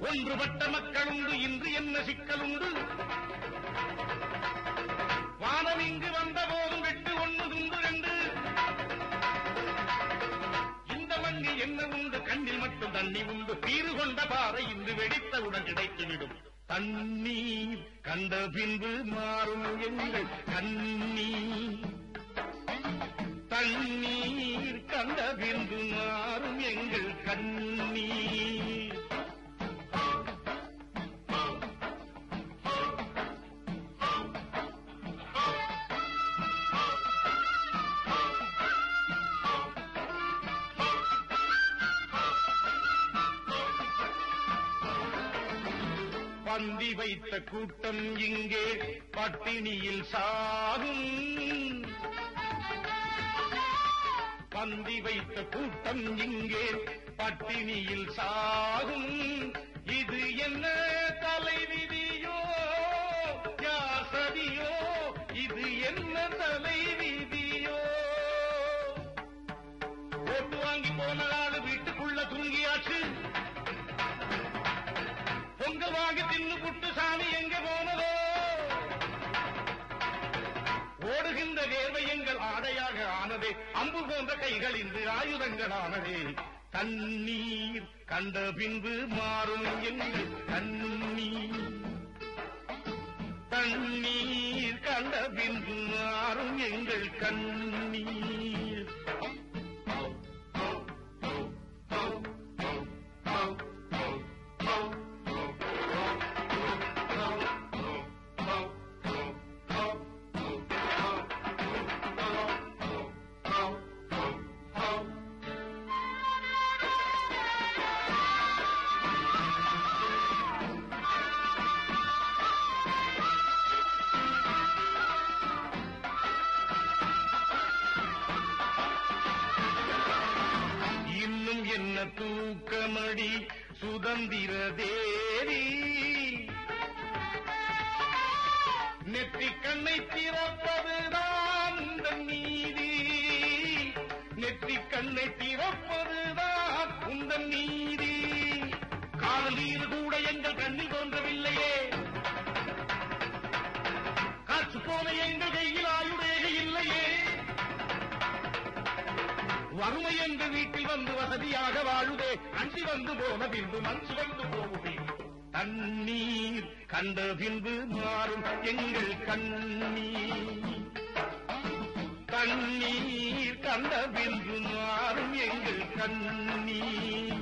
ஒன்றுபட்ட மக்களுண்டு இன்று என்ன சிக்கலுண்டு வானம் இங்கு வந்த போதும் வெட்டு ஒன்று துண்டு ரெண்டு இந்த மண்ணில் என்ன உண்டு கண்ணில் மட்டும் தண்ணி உண்டு பீறு கொண்ட பாறை இன்று வெடித்தவுடன் கிடைத்துவிடும் தண்ணீர் கண்ட பின்பு மாறும் எங்கள் கண்ணீர் தண்ணீர் கண்ட பின்பு மாறும் எங்கள் கண்ணீர் பந்தி வைத்த கூட்டம் இங்கே பட்டினியில் சாகும் பந்தி வைத்த கூட்டம் இங்கே பட்டினியில் சாகும் இது என்ன தலைவிதியோ யாசதியோ இது என்ன தலைவிதியோ ஓட்டு வாங்கி போன ஆளு வீட்டுக்குள்ள தூங்கியாச்சு பொங்கல் வாங்கி தின்னு புட்டு சாமி எங்க போனதோ ஓடுகின்ற வேர்வை எங்கள் ஆடையாக ஆனதே அம்பு போன்ற கைகள் இன்று ஆயுதங்கள் ஆனதே தண்ணீர் கண்ட பின்பு மாறும் எங்கள் தண்ணீர் தண்ணீர் கண்ட பின்பு மாறும் எங்கள் கண்ணீர் இன்னும் என்ன தூக்கமடி சுதந்திர தேவி நெற்றி கண்ணை திறப்பதுதான் உந்தன் நீதி நெற்றி கண்ணை திறப்பதுதான் உந்தன் நீதி காதல் நீர் கூட எங்கள் கண்ணில் தோன்றவில்லையே காற்று போன எங்கள் கையில் ஆயுடேக இல்லையே வறுமை என்று வீட்டில் வந்து வசதியாக வாழுதே அஞ்சி வந்து போன பின்பு மஞ்சு வந்து போகுமே தண்ணீர் கண்ட பின்பு மாறும் எங்கள் கண்ணீர் தண்ணீர் கண்ட பின்பு மாறும் எங்கள் கண்ணீர்